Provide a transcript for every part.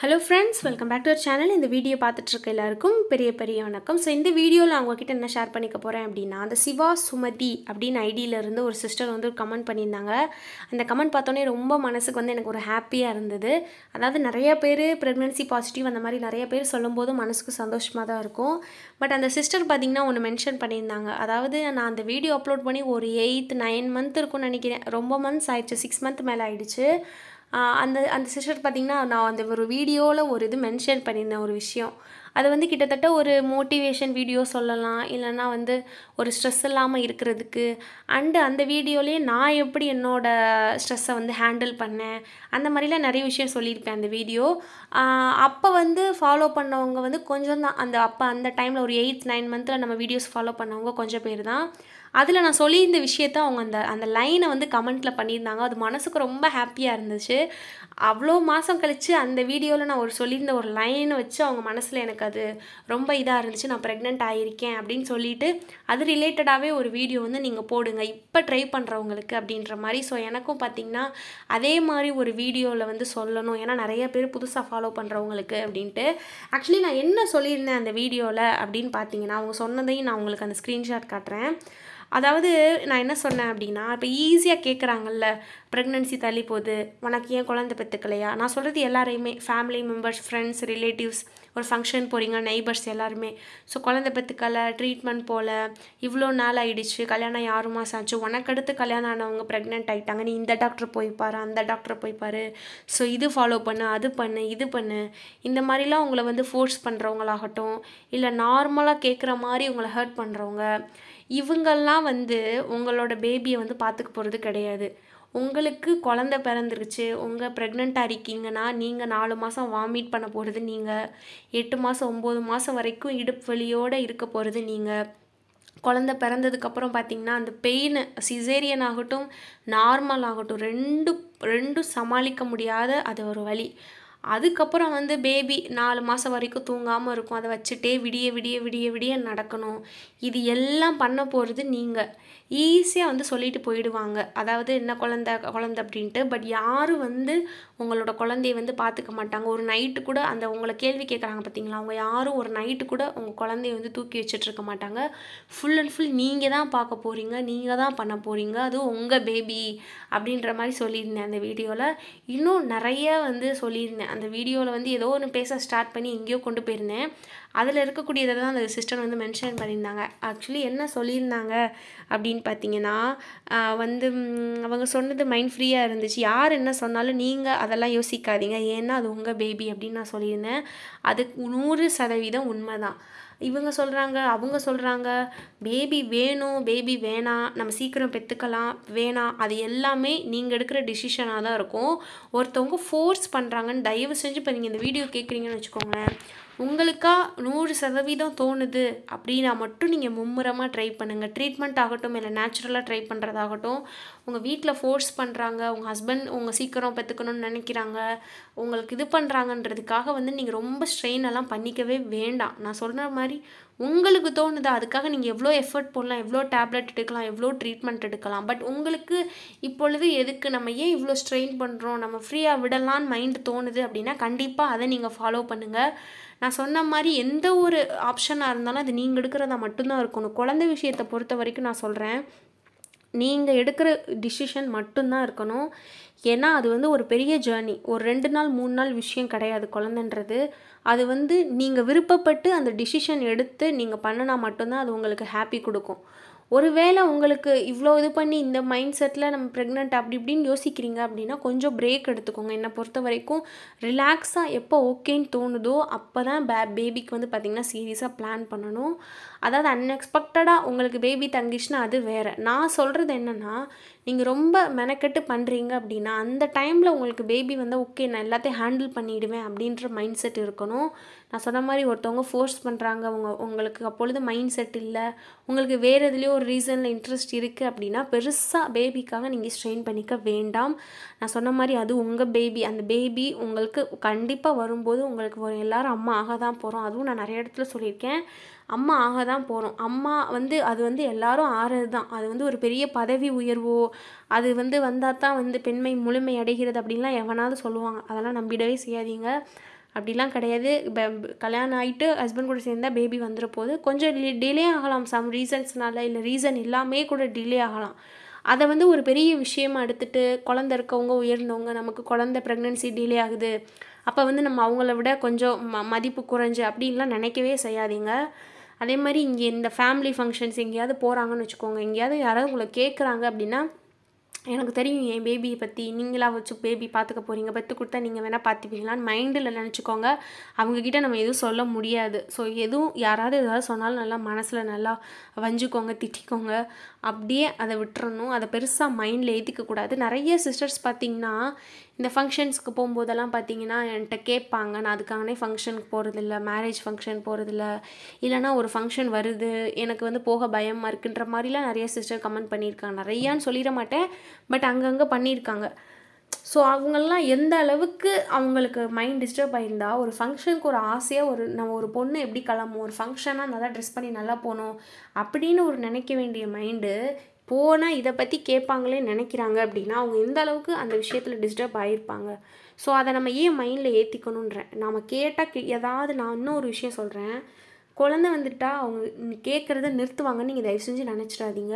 hello friends welcome back to our channel இந்த video பார்த்துட்ருக்க எல்லாருக்கும் பெரிய பெரிய வணக்கம் ஸோ இந்த வீடியோவில் நான் உங்ககிட்ட என்ன ஷேர் பண்ணிக்க போகிறேன் அப்படின்னா அந்த சிவா சுமதி அப்படின்னு ஐடியில இருந்து ஒரு சிஸ்டர் வந்து கமெண்ட் பண்ணியிருந்தாங்க அந்த கமெண்ட் பார்த்தோன்னே ரொம்ப மனசுக்கு வந்து எனக்கு ஒரு ஹாப்பியாக இருந்தது அதாவது நிறைய பேர் ப்ரெக்னென்சி பாசிட்டிவ் அந்த மாதிரி நிறைய பேர் சொல்லும்போது மனசுக்கு சந்தோஷமாக தான் இருக்கும் பட் அந்த சிஸ்டர் பார்த்திங்கன்னா ஒன்று மென்ஷன் பண்ணியிருந்தாங்க அதாவது நான் அந்த வீடியோ அப்லோட் பண்ணி ஒரு எயித் நைன் மந்த் இருக்கும்னு நினைக்கிறேன் ரொம்ப மந்த்ஸ் ஆயிடுச்சு சிக்ஸ் மந்த் மேலே ஆயிடுச்சு ஆஹ் அந்த அந்த சிஸ்டர் பார்த்திங்கன்னா நான் அந்த ஒரு வீடியோவில் ஒரு இது மென்ஷன் பண்ணியிருந்தேன் ஒரு விஷயம் அது வந்து கிட்டத்தட்ட ஒரு மோட்டிவேஷன் வீடியோ சொல்லலாம் இல்லைன்னா வந்து ஒரு ஸ்ட்ரெஸ் இல்லாமல் இருக்கிறதுக்கு அண்டு அந்த வீடியோலேயே நான் எப்படி என்னோடய ஸ்ட்ரெஸ்ஸை வந்து ஹேண்டில் பண்ணேன் அந்த மாதிரிலாம் நிறைய விஷயம் சொல்லியிருப்பேன் அந்த வீடியோ அப்போ வந்து ஃபாலோ பண்ணவங்க வந்து கொஞ்சம் தான் அந்த அப்போ அந்த டைமில் ஒரு எயிட் நைன் மந்தில் நம்ம வீடியோஸ் ஃபாலோ பண்ணவங்க கொஞ்சம் பேர் தான் அதில் நான் சொல்லியிருந்த விஷயத்த அவங்க அந்த அந்த லைனை வந்து கமெண்ட்டில் பண்ணியிருந்தாங்க அது மனசுக்கு ரொம்ப ஹாப்பியாக இருந்துச்சு அவ்வளோ மாதம் கழித்து அந்த வீடியோவில் நான் ஒரு சொல்லியிருந்த ஒரு லைனை வச்சு அவங்க மனசில் எனக்கு அது ரொம்ப இதாக இருந்துச்சு நான் ப்ரெக்னென்ட் ஆகியிருக்கேன் அப்படின்னு சொல்லிட்டு அது ரிலேட்டடாகவே ஒரு வீடியோ வந்து நீங்கள் போடுங்க இப்போ ட்ரை பண்ணுறவங்களுக்கு அப்படின்ற மாதிரி ஸோ எனக்கும் பார்த்திங்கன்னா அதே மாதிரி ஒரு வீடியோவில் வந்து சொல்லணும் ஏன்னா நிறைய பேர் புதுசாக ஃபாலோ பண்ணுறவங்களுக்கு அப்படின்ட்டு ஆக்சுவலி நான் என்ன சொல்லியிருந்தேன் அந்த வீடியோவில் அப்படின்னு பார்த்தீங்கன்னா அவங்க சொன்னதையும் நான் உங்களுக்கு அந்த ஸ்க்ரீன்ஷாட் காட்டுறேன் அதாவது நான் என்ன சொன்னேன் அப்படின்னா இப்போ ஈஸியாக கேட்குறாங்கல்ல ப்ரெக்னென்சி தள்ளி போகுது உனக்கு ஏன் குழந்தை பெற்றுக்கலையா நான் சொல்கிறது எல்லாரையுமே ஃபேமிலி மெம்பர்ஸ் ஃப்ரெண்ட்ஸ் ரிலேட்டிவ்ஸ் ஒரு ஃபங்க்ஷன் போகிறீங்க நெய்பர்ஸ் எல்லாருமே ஸோ குழந்தை பெற்றுக்கலை ட்ரீட்மெண்ட் போல் இவ்வளோ நாள் ஆயிடுச்சு கல்யாணம் ஆறு மாதம் ஆச்சு உனக்கு அடுத்து கல்யாணம் ஆனவங்க ப்ரெக்னென்ட் ஆகிட்டாங்க நீ இந்த டாக்டர் போய் பாரு அந்த டாக்டர் போய் பாரு ஸோ இது ஃபாலோ பண்ணு அது பண்ணு இது பண்ணு இந்த மாதிரிலாம் உங்களை வந்து ஃபோர்ஸ் பண்ணுறவங்களாகட்டும் இல்லை நார்மலாக கேட்குற மாதிரி உங்களை ஹர்ட் பண்ணுறவங்க இவங்கெல்லாம் வந்து உங்களோட பேபியை வந்து பார்த்துக்க போகிறது கிடையாது உங்களுக்கு குழந்த பிறந்துருச்சு உங்கள் ப்ரெக்னெண்ட்டாக இருக்கீங்கன்னா நீங்கள் நாலு மாதம் வாமிட் பண்ண போகிறது நீங்கள் எட்டு மாதம் ஒம்பது மாதம் வரைக்கும் இடுப்பு வலியோடு இருக்க போகிறது நீங்கள் குழந்த பிறந்ததுக்கப்புறம் பார்த்திங்கன்னா அந்த பெயின் சிசேரியன் ஆகட்டும் நார்மல் ஆகட்டும் ரெண்டு ரெண்டும் சமாளிக்க முடியாத அது ஒரு வலி அதுக்கப்புறம் வந்து பேபி நாலு மாதம் வரைக்கும் தூங்காமல் இருக்கும் அதை வச்சுட்டே விடிய விடிய விடிய விடிய நடக்கணும் இது எல்லாம் பண்ண போகிறது நீங்கள் ஈஸியாக வந்து சொல்லிட்டு போயிடுவாங்க அதாவது என்ன குழந்த குழந்த அப்படின்ட்டு பட் யாரும் வந்து உங்களோட குழந்தைய வந்து பார்த்துக்க மாட்டாங்க ஒரு நைட்டு கூட அந்த உங்களை கேள்வி கேட்குறாங்க பார்த்தீங்களா அவங்க யாரும் ஒரு நைட்டு கூட உங்கள் குழந்தைய வந்து தூக்கி வச்சுட்டு இருக்க மாட்டாங்க ஃபுல் அண்ட் ஃபுல் நீங்கள் தான் பார்க்க போகிறீங்க நீங்கள் தான் பண்ண போகிறீங்க அது உங்கள் பேபி அப்படின்ற மாதிரி சொல்லியிருந்தேன் அந்த வீடியோவில் இன்னும் நிறைய வந்து சொல்லியிருந்தேன் அந்த வீடியோவில் வந்து ஏதோ ஒன்று பேச ஸ்டார்ட் பண்ணி எங்கேயோ கொண்டு போயிருந்தேன் அதில் இருக்கக்கூடியதை தான் அந்த சிஸ்டர் வந்து மென்ஷன் பண்ணியிருந்தாங்க ஆக்சுவலி என்ன சொல்லியிருந்தாங்க அப்படின்னு பார்த்தீங்கன்னா வந்து அவங்க சொன்னது மைண்ட் ஃப்ரீயாக இருந்துச்சு யார் என்ன சொன்னாலும் நீங்கள் அதெல்லாம் யோசிக்காதீங்க ஏன்னா அது உங்கள் பேபி அப்படின்னு நான் சொல்லியிருந்தேன் அது நூறு சதவீதம் உண்மை தான் இவங்க சொல்கிறாங்க அவங்க சொல்கிறாங்க பேபி வேணும் பேபி வேணாம் நம்ம சீக்கிரம் பெற்றுக்கலாம் வேணாம் அது எல்லாமே நீங்கள் எடுக்கிற டிசிஷனாக தான் இருக்கும் ஒருத்தவங்க ஃபோர்ஸ் பண்ணுறாங்கன்னு தயவு செஞ்சு இப்போ நீங்கள் இந்த வீடியோ கேட்குறீங்கன்னு வச்சுக்கோங்களேன் உங்களுக்கா நூறு சதவீதம் தோணுது அப்படின்னா மட்டும் நீங்கள் மும்முரமாக ட்ரை பண்ணுங்கள் ட்ரீட்மெண்ட் ஆகட்டும் இல்லை நேச்சுரலாக ட்ரை பண்ணுறதாகட்டும் உங்கள் வீட்டில் ஃபோர்ஸ் பண்ணுறாங்க உங்கள் ஹஸ்பண்ட் உங்கள் சீக்கிரம் பெற்றுக்கணும்னு நினைக்கிறாங்க உங்களுக்கு இது பண்ணுறாங்கன்றதுக்காக வந்து நீங்கள் ரொம்ப ஸ்ட்ரெயின் எல்லாம் பண்ணிக்கவே வேண்டாம் நான் சொல்கிற மாதிரி உங்களுக்கு தோணுதா அதுக்காக நீங்கள் எவ்வளோ எஃபர்ட் போடலாம் எவ்வளோ டேப்லெட் எடுக்கலாம் எவ்வளோ ட்ரீட்மெண்ட் எடுக்கலாம் பட் உங்களுக்கு இப்பொழுது எதுக்கு நம்ம ஏன் இவ்வளோ ஸ்ட்ரெயின் பண்ணுறோம் நம்ம ஃப்ரீயாக விடலான்னு மைண்ட் தோணுது அப்படின்னா கண்டிப்பாக அதை நீங்கள் ஃபாலோ பண்ணுங்கள் நான் சொன்ன மாதிரி எந்த ஒரு ஆப்ஷனாக இருந்தாலும் அது நீங்கள் எடுக்கிறதா மட்டும்தான் இருக்கணும் குழந்தை விஷயத்தை பொறுத்த வரைக்கும் நான் சொல்கிறேன் நீங்கள் எடுக்கிற டிசிஷன் மட்டும்தான் இருக்கணும் ஏன்னா அது வந்து ஒரு பெரிய ஜேர்னி ஒரு ரெண்டு நாள் மூணு நாள் விஷயம் கிடையாது குழந்தைன்றது அது வந்து நீங்கள் விருப்பப்பட்டு அந்த டிசிஷன் எடுத்து நீங்கள் பண்ணினா மட்டும்தான் அது உங்களுக்கு ஹாப்பி கொடுக்கும் ஒருவேளை உங்களுக்கு இவ்வளோ இது பண்ணி இந்த மைண்ட் செட்டில் நம்ம ப்ரெக்னென்ட் அப்படி இப்படின்னு யோசிக்கிறீங்க அப்படின்னா கொஞ்சம் பிரேக் எடுத்துக்கோங்க என்னை பொறுத்த வரைக்கும் ரிலாக்ஸாக எப்போ ஓகேன்னு தோணுதோ அப்போ தான் பே பேபிக்கு வந்து பார்த்திங்கன்னா சீரியஸாக பிளான் பண்ணணும் அதாவது அன்எக்ஸ்பெக்டடாக உங்களுக்கு பேபி தங்கிச்சுன்னா அது வேறு நான் சொல்கிறது என்னென்னா நீங்கள் ரொம்ப மெனக்கெட்டு பண்ணுறீங்க அப்படின்னா அந்த டைமில் உங்களுக்கு பேபி வந்து ஓகே நான் எல்லாத்தையும் ஹேண்டில் பண்ணிவிடுவேன் அப்படின்ற மைண்ட் செட் இருக்கணும் நான் சொன்ன மாதிரி ஒருத்தவங்க ஃபோர்ஸ் பண்ணுறாங்க அவங்க உங்களுக்கு அப்பொழுது மைண்ட் செட் இல்லை உங்களுக்கு வேறு எதுலேயோ ஒரு ரீசனில் இன்ட்ரெஸ்ட் இருக்குது அப்படின்னா பெருசாக பேபிக்காக நீங்கள் ஸ்ட்ரெயின் பண்ணிக்க வேண்டாம் நான் சொன்ன மாதிரி அது உங்கள் பேபி அந்த பேபி உங்களுக்கு கண்டிப்பாக வரும்போது உங்களுக்கு வரும் எல்லோரும் அம்மா ஆக தான் போகிறோம் அதுவும் நான் நிறைய இடத்துல சொல்லியிருக்கேன் அம்மா ஆக தான் போகிறோம் அம்மா வந்து அது வந்து எல்லாரும் ஆறது தான் அது வந்து ஒரு பெரிய பதவி உயர்வோ அது வந்து வந்தால் தான் வந்து பெண்மை முழுமை அடைகிறது அப்படின்லாம் எவனாவது சொல்லுவாங்க அதெல்லாம் நம்பிடவே செய்யாதீங்க அப்படிலாம் கிடையாது ப- கல்யாணம் ஆகிட்டு ஹஸ்பண்ட் கூட சேர்ந்தா பேபி வந்துட போது கொஞ்சம் டிலே ஆகலாம் சம் ரீசன்ஸ்னால இல்லை ரீசன் இல்லாமே கூட டிலே ஆகலாம் அதை வந்து ஒரு பெரிய விஷயமா எடுத்துட்டு குழந்த இருக்கவங்க உயர்ந்தவங்க நமக்கு குழந்த ப்ரெக்னென்சி டிலே ஆகுது அப்போ வந்து நம்ம அவங்கள விட கொஞ்சம் ம மதிப்பு குறைஞ்சு அப்படின்லாம் நினைக்கவே செய்யாதீங்க அதே மாதிரி இங்கே இந்த ஃபேமிலி ஃபங்க்ஷன்ஸ் எங்கேயாவது போகிறாங்கன்னு வச்சுக்கோங்க எங்கேயாவது யாராவது உங்களை கேட்குறாங்க அப்படின்னா எனக்கு தெரியும் என் பேபியை பற்றி நீங்களா வச்சு பேபி பார்த்துக்க போகிறீங்க பெற்று கொடுத்தா நீங்கள் வேணால் பார்த்துப்பீங்களான்னு மைண்டில் நினச்சிக்கோங்க அவங்கக்கிட்ட நம்ம எதுவும் சொல்ல முடியாது ஸோ எதுவும் யாராவது ஏதாவது சொன்னாலும் நல்லா மனசில் நல்லா வஞ்சிக்கோங்க திட்டிக்கோங்க அப்படியே அதை விட்டுறணும் அதை பெருசாக மைண்டில் ஏற்றிக்கக்கூடாது நிறைய சிஸ்டர்ஸ் பார்த்தீங்கன்னா இந்த ஃபங்க்ஷன்ஸ்க்கு போகும்போதெல்லாம் பார்த்தீங்கன்னா என்கிட்ட கேட்பாங்க நான் அதுக்காகவே ஃபங்க்ஷனுக்கு போகிறதில்ல மேரேஜ் ஃபங்க்ஷன் போகிறதில்ல இல்லைனா ஒரு ஃபங்க்ஷன் வருது எனக்கு வந்து போக பயமாக இருக்குன்ற மாதிரிலாம் நிறைய சிஸ்டர் கமெண்ட் பண்ணியிருக்காங்க நிறையான்னு சொல்லிட மாட்டேன் பட் அங்கங்கே பண்ணியிருக்காங்க ஸோ அவங்கெல்லாம் எந்த அளவுக்கு அவங்களுக்கு மைண்ட் டிஸ்டர்ப் ஆயிருந்தா ஒரு ஃபங்க்ஷனுக்கு ஒரு ஆசையாக ஒரு நம்ம ஒரு பொண்ணு எப்படி கிளம்பும் ஒரு ஃபங்க்ஷனாக நல்லா ட்ரெஸ் பண்ணி நல்லா போகணும் அப்படின்னு ஒரு நினைக்க வேண்டிய மைண்டு போனால் இதை பற்றி கேட்பாங்களே நினைக்கிறாங்க அப்படின்னா அவங்க எந்த அளவுக்கு அந்த விஷயத்தில் டிஸ்டர்ப் ஆகிருப்பாங்க ஸோ அதை நம்ம ஏன் மைண்டில் ஏற்றிக்கணுன்றேன் நாம் கேட்டால் கே ஏதாவது நான் இன்னும் ஒரு விஷயம் சொல்கிறேன் குழந்தை வந்துட்டா அவங்க கேட்குறத நிறுத்துவாங்கன்னு நீங்கள் தயவு செஞ்சு நினச்சிடாதீங்க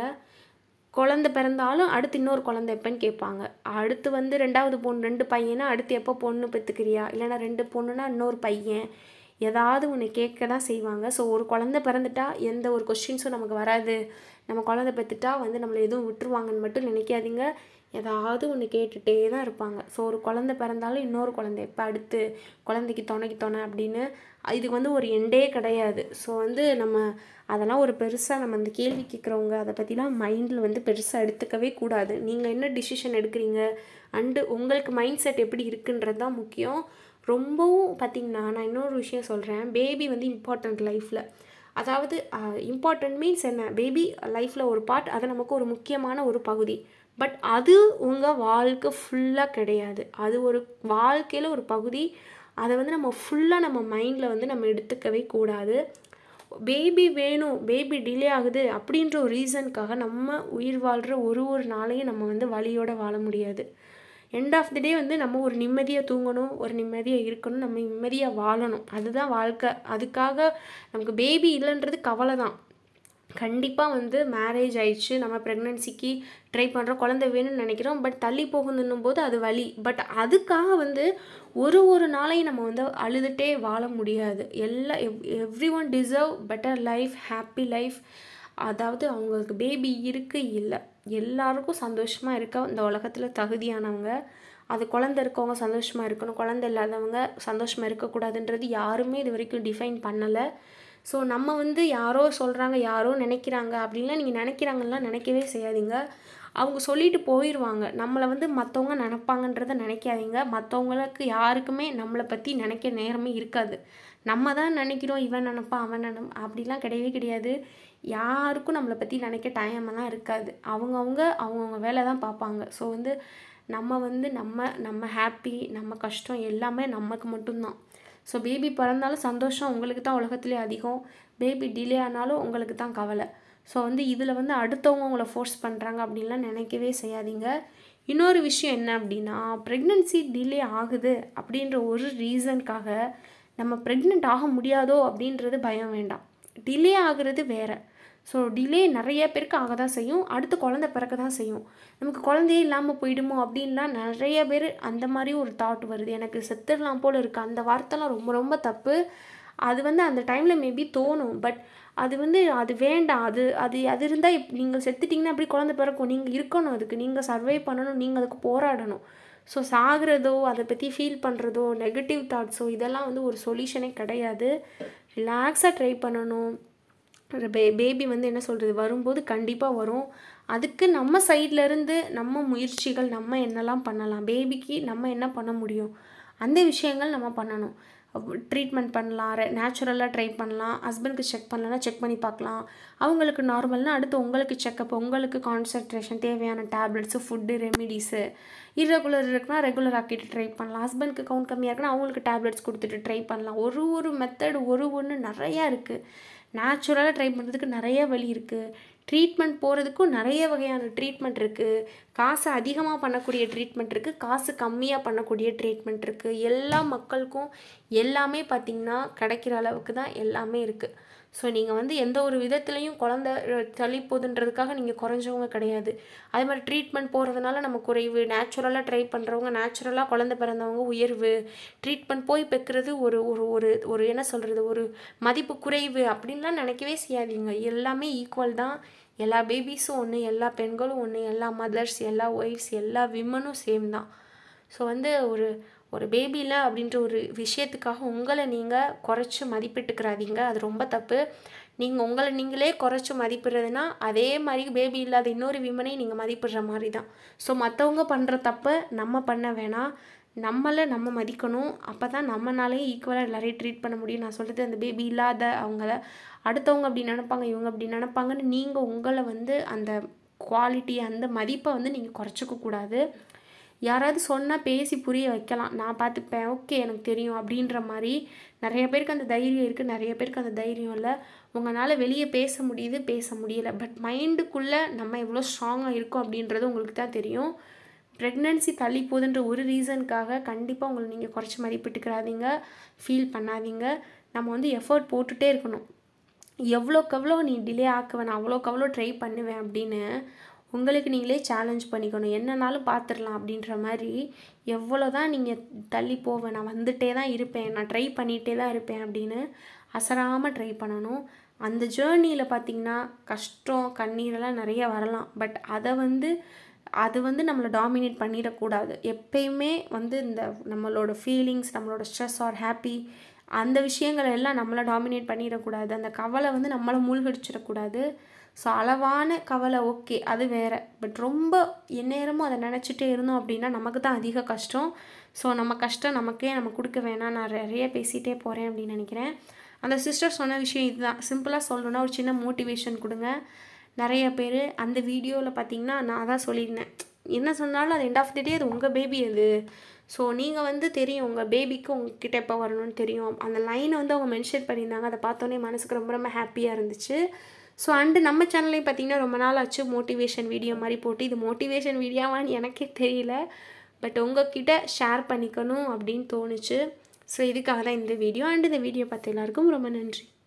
குழந்த பிறந்தாலும் அடுத்து இன்னொரு குழந்தை எப்போன்னு கேட்பாங்க அடுத்து வந்து ரெண்டாவது பொண்ணு ரெண்டு பையனா அடுத்து எப்போ பொண்ணு பெற்றுக்கிறியா இல்லைன்னா ரெண்டு பொண்ணுனா இன்னொரு பையன் ஏதாவது ஒன்று கேட்க தான் செய்வாங்க ஸோ ஒரு குழந்தை பிறந்துட்டா எந்த ஒரு கொஸ்டின்ஸும் நமக்கு வராது நம்ம குழந்தை பெற்றுட்டா வந்து நம்மளை எதுவும் விட்டுருவாங்கன்னு மட்டும் நினைக்காதீங்க ஏதாவது ஒன்று கேட்டுகிட்டே தான் இருப்பாங்க ஸோ ஒரு குழந்தை பிறந்தாலும் இன்னொரு குழந்தை எப்போ அடுத்து குழந்தைக்கு துணைக்கு துணை அப்படின்னு இதுக்கு வந்து ஒரு எண்டே கிடையாது ஸோ வந்து நம்ம அதெல்லாம் ஒரு பெருசாக நம்ம இந்த கேள்வி கேட்குறவங்க அதை பற்றிலாம் மைண்டில் வந்து பெருசாக எடுத்துக்கவே கூடாது நீங்கள் என்ன டிசிஷன் எடுக்கிறீங்க அண்டு உங்களுக்கு மைண்ட் செட் எப்படி இருக்குன்றது தான் முக்கியம் ரொம்பவும் பார்த்திங்கன்னா நான் இன்னொரு விஷயம் சொல்கிறேன் பேபி வந்து இம்பார்ட்டண்ட் லைஃப்பில் அதாவது இம்பார்ட்டன்ட் மீன்ஸ் என்ன பேபி லைஃப்பில் ஒரு பார்ட் அது நமக்கு ஒரு முக்கியமான ஒரு பகுதி பட் அது உங்கள் வாழ்க்கை ஃபுல்லாக கிடையாது அது ஒரு வாழ்க்கையில் ஒரு பகுதி அதை வந்து நம்ம ஃபுல்லாக நம்ம மைண்டில் வந்து நம்ம எடுத்துக்கவே கூடாது பேபி வேணும் பேபி டிலே ஆகுது அப்படின்ற ஒரு ரீசனுக்காக நம்ம உயிர் வாழ்கிற ஒரு ஒரு நாளையும் நம்ம வந்து வழியோட வாழ முடியாது எண்ட் ஆஃப் தி டே வந்து நம்ம ஒரு நிம்மதியாக தூங்கணும் ஒரு நிம்மதியாக இருக்கணும் நம்ம நிம்மதியாக வாழணும் அதுதான் வாழ்க்கை அதுக்காக நமக்கு பேபி இல்லைன்றது கவலை தான் கண்டிப்பாக வந்து மேரேஜ் ஆயிடுச்சு நம்ம ப்ரெக்னென்சிக்கு ட்ரை பண்ணுறோம் குழந்தை வேணும்னு நினைக்கிறோம் பட் தள்ளி போகணுன்னும் போது அது வலி பட் அதுக்காக வந்து ஒரு ஒரு நாளையும் நம்ம வந்து அழுதுகிட்டே வாழ முடியாது எல்லா எவ் everyone deserve better life happy life அதாவது அவங்களுக்கு பேபி இருக்குது இல்லை எல்லாருக்கும் சந்தோஷமாக இருக்க இந்த உலகத்தில் தகுதியானவங்க அது குழந்த இருக்கவங்க சந்தோஷமாக இருக்கணும் குழந்த இல்லாதவங்க சந்தோஷமாக இருக்கக்கூடாதுன்றது யாருமே இது வரைக்கும் டிஃபைன் பண்ணலை ஸோ நம்ம வந்து யாரோ சொல்கிறாங்க யாரோ நினைக்கிறாங்க அப்படின்லாம் நீங்கள் நினைக்கிறாங்கலாம் நினைக்கவே செய்யாதீங்க அவங்க சொல்லிட்டு போயிடுவாங்க நம்மளை வந்து மற்றவங்க நினப்பாங்கன்றத நினைக்காதீங்க மற்றவங்களுக்கு யாருக்குமே நம்மளை பற்றி நினைக்க நேரமே இருக்காது நம்ம தான் நினைக்கிறோம் இவன் நினப்பான் அவன் நினப் அப்படிலாம் கிடையவே கிடையாது யாருக்கும் நம்மளை பற்றி நினைக்க டைமெல்லாம் இருக்காது அவங்கவுங்க அவங்கவுங்க வேலை தான் பார்ப்பாங்க ஸோ வந்து நம்ம வந்து நம்ம நம்ம ஹாப்பி நம்ம கஷ்டம் எல்லாமே நமக்கு மட்டும்தான் ஸோ பேபி பிறந்தாலும் சந்தோஷம் உங்களுக்கு தான் உலகத்துலேயே அதிகம் பேபி டிலே ஆனாலும் உங்களுக்கு தான் கவலை ஸோ வந்து இதில் வந்து அடுத்தவங்க உங்களை ஃபோர்ஸ் பண்ணுறாங்க அப்படின்லாம் நினைக்கவே செய்யாதீங்க இன்னொரு விஷயம் என்ன அப்படின்னா ப்ரெக்னென்சி டிலே ஆகுது அப்படின்ற ஒரு ரீசனுக்காக நம்ம ப்ரெக்னென்ட் ஆக முடியாதோ அப்படின்றது பயம் வேண்டாம் டிலே ஆகுறது வேறு ஸோ டிலே நிறைய பேருக்கு ஆக தான் செய்யும் அடுத்து குழந்த பிறக்க தான் செய்யும் நமக்கு குழந்தையே இல்லாமல் போயிடுமோ அப்படின்லாம் நிறைய பேர் அந்த மாதிரி ஒரு தாட் வருது எனக்கு செத்துடலாம் போல் இருக்குது அந்த வார்த்தைலாம் ரொம்ப ரொம்ப தப்பு அது வந்து அந்த டைமில் மேபி தோணும் பட் அது வந்து அது வேண்டாம் அது அது அது இருந்தால் இப் நீங்கள் செத்துட்டிங்கன்னா அப்படி குழந்த பிறக்கும் நீங்கள் இருக்கணும் அதுக்கு நீங்கள் சர்வை பண்ணணும் நீங்கள் அதுக்கு போராடணும் ஸோ சாகிறதோ அதை பற்றி ஃபீல் பண்ணுறதோ நெகட்டிவ் தாட்ஸோ இதெல்லாம் வந்து ஒரு சொல்யூஷனே கிடையாது ரிலாக்ஸாக ட்ரை பண்ணணும் பே பேபி வந்து என்ன சொல்கிறது வரும்போது கண்டிப்பாக வரும் அதுக்கு நம்ம சைடில் இருந்து நம்ம முயற்சிகள் நம்ம என்னெல்லாம் பண்ணலாம் பேபிக்கு நம்ம என்ன பண்ண முடியும் அந்த விஷயங்கள் நம்ம பண்ணணும் ட்ரீட்மெண்ட் பண்ணலாம் நேச்சுரலாக ட்ரை பண்ணலாம் ஹஸ்பண்ட்க்கு செக் பண்ணலன்னா செக் பண்ணி பார்க்கலாம் அவங்களுக்கு நார்மல்னால் அடுத்து உங்களுக்கு செக்கப் உங்களுக்கு கான்சன்ட்ரேஷன் தேவையான டேப்லெட்ஸு ஃபுட்டு ரெமிடிஸு irregular இருக்குன்னா ரெகுலர் ஆக்கிட்டு ட்ரை பண்ணலாம் ஹஸ்பண்ட்க்கு கவுண்ட் கம்மியாக இருக்குன்னா அவங்களுக்கு டேப்லெட்ஸ் கொடுத்துட்டு ட்ரை பண்ணலாம் ஒரு ஒரு மெத்தட் ஒரு ஒன்று நிறையா இருக்குது நேச்சுரலாக ட்ரை பண்ணுறதுக்கு நிறைய வழி இருக்குது ட்ரீட்மெண்ட் போகிறதுக்கும் நிறைய வகையான ட்ரீட்மெண்ட் இருக்குது காசு அதிகமாக பண்ணக்கூடிய ட்ரீட்மெண்ட் இருக்குது காசு கம்மியாக பண்ணக்கூடிய ட்ரீட்மெண்ட் இருக்குது எல்லா மக்களுக்கும் எல்லாமே பார்த்திங்கன்னா கிடைக்கிற அளவுக்கு தான் எல்லாமே இருக்குது ஸோ நீங்கள் வந்து எந்த ஒரு விதத்துலேயும் குழந்த தள்ளி போகுதுன்றதுக்காக நீங்கள் குறைஞ்சவங்க கிடையாது அதே மாதிரி ட்ரீட்மெண்ட் போகிறதுனால நம்ம குறைவு நேச்சுரலாக ட்ரை பண்ணுறவங்க நேச்சுரலாக குழந்த பிறந்தவங்க உயர்வு ட்ரீட்மெண்ட் போய் பெக்கிறது ஒரு ஒரு ஒரு ஒரு என்ன சொல்கிறது ஒரு மதிப்பு குறைவு அப்படின்லாம் நினைக்கவே செய்யாதீங்க எல்லாமே ஈக்குவல் தான் எல்லா பேபிஸும் ஒன்று எல்லா பெண்களும் ஒன்று எல்லா மதர்ஸ் எல்லா ஒய்ஃப்ஸ் எல்லா விமனும் சேம் தான் ஸோ வந்து ஒரு ஒரு பேபியில் அப்படின்ற ஒரு விஷயத்துக்காக உங்களை நீங்கள் குறைச்சி மதிப்பிட்டுக்கிறாதீங்க அது ரொம்ப தப்பு நீங்கள் உங்களை நீங்களே குறைச்சி மதிப்பிடுறதுனா அதே மாதிரி பேபி இல்லாத இன்னொரு விமனை நீங்கள் மதிப்பிடுற மாதிரி தான் ஸோ மற்றவங்க பண்ணுற தப்பை நம்ம பண்ண வேணாம் நம்மளை நம்ம மதிக்கணும் அப்போ தான் நம்மனாலே ஈக்குவலாக எல்லாரையும் ட்ரீட் பண்ண முடியும் நான் சொல்கிறது அந்த பேபி இல்லாத அவங்கள அடுத்தவங்க அப்படி நினப்பாங்க இவங்க அப்படி நினப்பாங்கன்னு நீங்கள் உங்களை வந்து அந்த குவாலிட்டி அந்த மதிப்பை வந்து நீங்கள் குறைச்சிக்க கூடாது யாராவது சொன்னால் பேசி புரிய வைக்கலாம் நான் பார்த்துப்பேன் ஓகே எனக்கு தெரியும் அப்படின்ற மாதிரி நிறைய பேருக்கு அந்த தைரியம் இருக்குது நிறைய பேருக்கு அந்த தைரியம் இல்லை உங்களால் வெளியே பேச முடியுது பேச முடியல பட் மைண்டுக்குள்ளே நம்ம எவ்வளோ ஸ்ட்ராங்காக இருக்கோம் அப்படின்றது உங்களுக்கு தான் தெரியும் ப்ரெக்னென்சி தள்ளி போகுதுன்ற ஒரு ரீசனுக்காக கண்டிப்பாக உங்களை நீங்கள் குறைச்சி மதிப்பிட்டுக்கிறாதீங்க ஃபீல் பண்ணாதீங்க நம்ம வந்து எஃபர்ட் போட்டுகிட்டே இருக்கணும் எவ்வளோக்கு எவ்வளோ நீ டிலே ஆக்குவேன் நான் அவ்வளோக்கு அவ்வளோ ட்ரை பண்ணுவேன் அப்படின்னு உங்களுக்கு நீங்களே சேலஞ்ச் பண்ணிக்கணும் என்னன்னாலும் பார்த்துடலாம் அப்படின்ற மாதிரி எவ்வளோ தான் நீங்கள் தள்ளி போவேன் நான் வந்துட்டே தான் இருப்பேன் நான் ட்ரை பண்ணிகிட்டே தான் இருப்பேன் அப்படின்னு அசராமல் ட்ரை பண்ணணும் அந்த ஜேர்னியில் பார்த்திங்கன்னா கஷ்டம் கண்ணீரெல்லாம் நிறைய வரலாம் பட் அதை வந்து அது வந்து நம்மளை டாமினேட் பண்ணிடக்கூடாது எப்பயுமே வந்து இந்த நம்மளோட ஃபீலிங்ஸ் நம்மளோட ஸ்ட்ரெஸ் ஆர் ஹாப்பி அந்த விஷயங்களை எல்லாம் நம்மளை டாமினேட் பண்ணிடக்கூடாது அந்த கவலை வந்து நம்மளை மூழ்கடிச்சிடக்கூடாது ஸோ அளவான கவலை ஓகே அது வேறு பட் ரொம்ப எந்நேரமும் அதை நினச்சிட்டே இருந்தோம் அப்படின்னா நமக்கு தான் அதிக கஷ்டம் ஸோ நம்ம கஷ்டம் நமக்கே நம்ம கொடுக்க வேணாம் நான் நிறைய பேசிகிட்டே போகிறேன் அப்படின்னு நினைக்கிறேன் அந்த சிஸ்டர் சொன்ன விஷயம் இதுதான் சிம்பிளாக சொல்லணுன்னா ஒரு சின்ன மோட்டிவேஷன் கொடுங்க நிறைய பேர் அந்த வீடியோவில் பார்த்தீங்கன்னா நான் தான் சொல்லியிருந்தேன் என்ன சொன்னாலும் அது எண்ட் ஆஃப் தி டே அது உங்கள் பேபி அது ஸோ நீங்கள் வந்து தெரியும் உங்கள் பேபிக்கு உங்ககிட்ட எப்போ வரணும்னு தெரியும் அந்த லைனை வந்து அவங்க மென்ஷன் பண்ணியிருந்தாங்க அதை பார்த்தோன்னே மனசுக்கு ரொம்ப ரொம்ப ஹாப்பியாக இருந்துச்சு ஸோ அண்டு நம்ம சேனல்லையும் பார்த்தீங்கன்னா ரொம்ப நாள் ஆச்சு மோட்டிவேஷன் வீடியோ மாதிரி போட்டு இது மோட்டிவேஷன் வீடியோவான்னு எனக்கே தெரியல பட் உங்ககிட்ட ஷேர் பண்ணிக்கணும் அப்படின்னு தோணுச்சு ஸோ இதுக்காக தான் இந்த வீடியோ அண்ட் இந்த வீடியோ பார்த்த எல்லாருக்கும் ரொம்ப நன்றி